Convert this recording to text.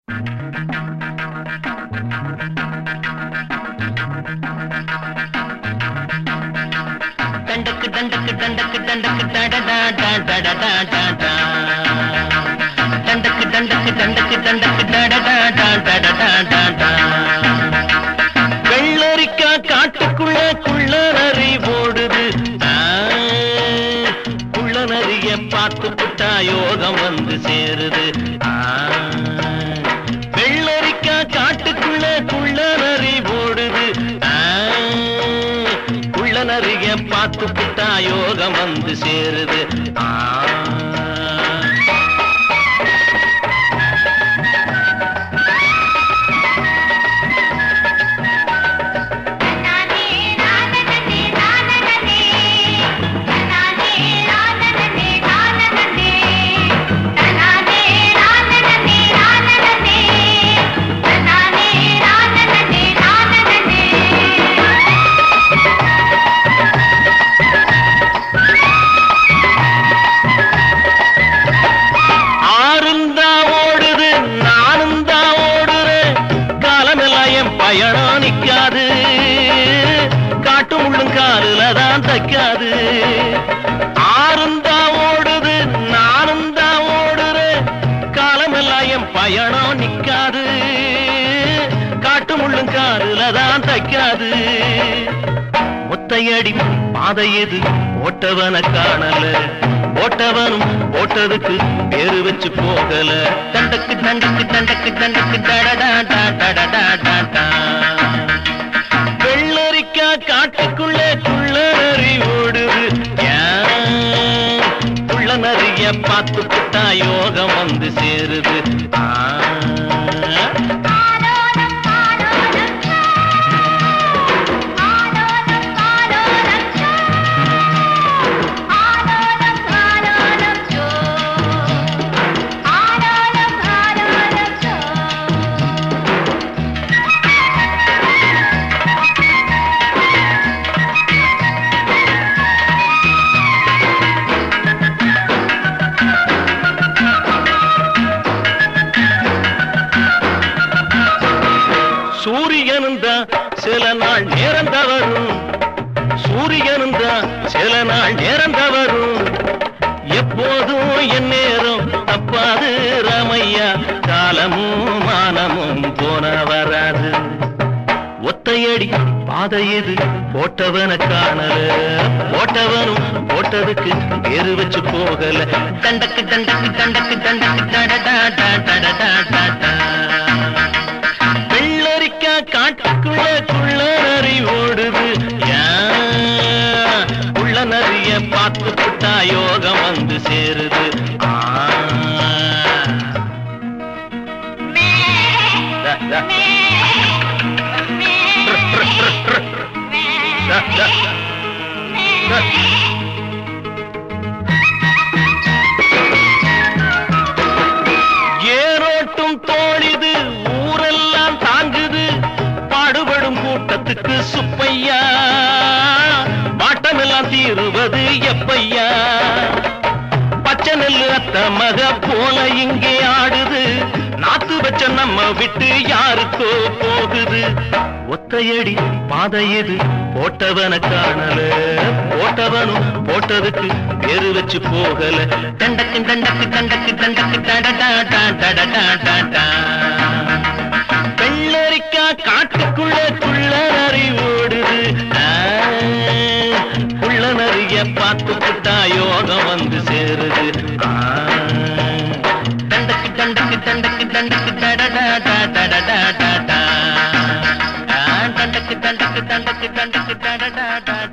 தண்டக்கு தண்டக்கு தண்டக்கு தண்டக்கு தடடா டா டடடா டா டா தண்டக்கு தண்டக்கு தண்டக்கு தண்டக்கு தடடா டா டடடா டா டா வெள்ளரிக்கா காட்டுக்குள்ள குள்ள நரி ஓடுது ஆ, குள்ள நரிய பார்த்து புட்டா யோகம் வந்து சேருது ஆ, வெள்ளரிக்கா காட்டுக்குள்ள குள்ள நரி ஓடுது ஆ, குள்ள நரிய பார்த்து புட்டா யோகம் வந்து சேருது ஆ நானே நானனே நானனே நானே நானனே நானனே நானே நானனே நானனே நானே நானனே நானனே ஆறுந்தா ஓடுது நானும் தான் ஓடுறேன் காலமெல்லாம் என் பயணம் நிக்காது காட்டு முள்ளும் காலுல தான் தைக்காது ஆறுந்தா ஓடுது நானும் தான் ஓடுறேன் காலமெல்லாம் என் பயணம் நிக்காது காட்டு முள்ளும் காலுல தான் தைக்காது ஒத்தையடி பாதை எது ஓட்டவன காணல ஓட்டவனும் ஓட்டதுக்கு பேரு வச்சு போகல தண்டக்கு தண்டக்கு தண்டக்கு தண்டக்கு தடடா டா டடடா டா டா வெள்ளரிக்கா காட்டுக்குள்ள குள்ள நரி ஓடுது ஏன் குள்ள நரிய பார்த்து புட்டா யோகம் வந்து சேருது ஆ ஆலோலம் ஆலோலம் ஆலோலம் ஆலோலம் ஆலோலம் ஆலோலம் ஜோ ஆலோலம் ஆலோலம் ஜோ சூரியனும் தான் சில நாள் நேரம் தவறும் சூரியனும் தான் சில நாள் நேரம் தவறும் எப்போதும் என் நேரம் தப்பாது ராமையா காலமும் மானமும் போன வராது ஒத்தையடி பாதை இது போட்டவன காணல போட்டவனும் போட்டதுக்கு பேரு வச்சு போகல தண்டக்கு தண்டக்கு தண்டக்கு தண்டக்கு தடடா டா டடடா டா டா வெள்ளரிக்கா காட்டுக்குள்ள குள்ள நரி ஓடுது ஏன் உள்ள நரிய பார்த்து புட்டா யோகம் வந்து சேருது ஆ. த, த, த, த, த. ஏரோட்டும் தோழிது ஊரெல்லாம் தாங்குது பாடுபடும் கூட்டத்துக்கு சுப்பையா பாட்டமெல்லாம் தீருவது எப்பையா பச்சை நெல்லு அத்த மக போல இங்கே ஆடுது நாத்து வச்ச நம்ம விட்டு யாருக்கோ போகுது ஒத்தையடி பாதை எது போட்டவன காணல போட்டவனும் போட்டதுக்கு பேரு வச்சு போகல தண்டக்கு தண்டக்கு தண்டக்கு தண்டக்கு டடடா டா டடடா டா டா வெள்ளரிக்கா காட்டுக்குள்ள குள்ள நரி ஓடுது ஆ, குள்ள நரிய பார்த்து புட்டா யோகம் வந்து சேருது ஆ, தண்டக்கு தண்டக்கு தண்டக்கு தண்டக்கு டடடா டா டடடா டா டா ஆ, தண்டக்கு தண்டக்கு தண்டக்கு தண்டக்கு டடடா டா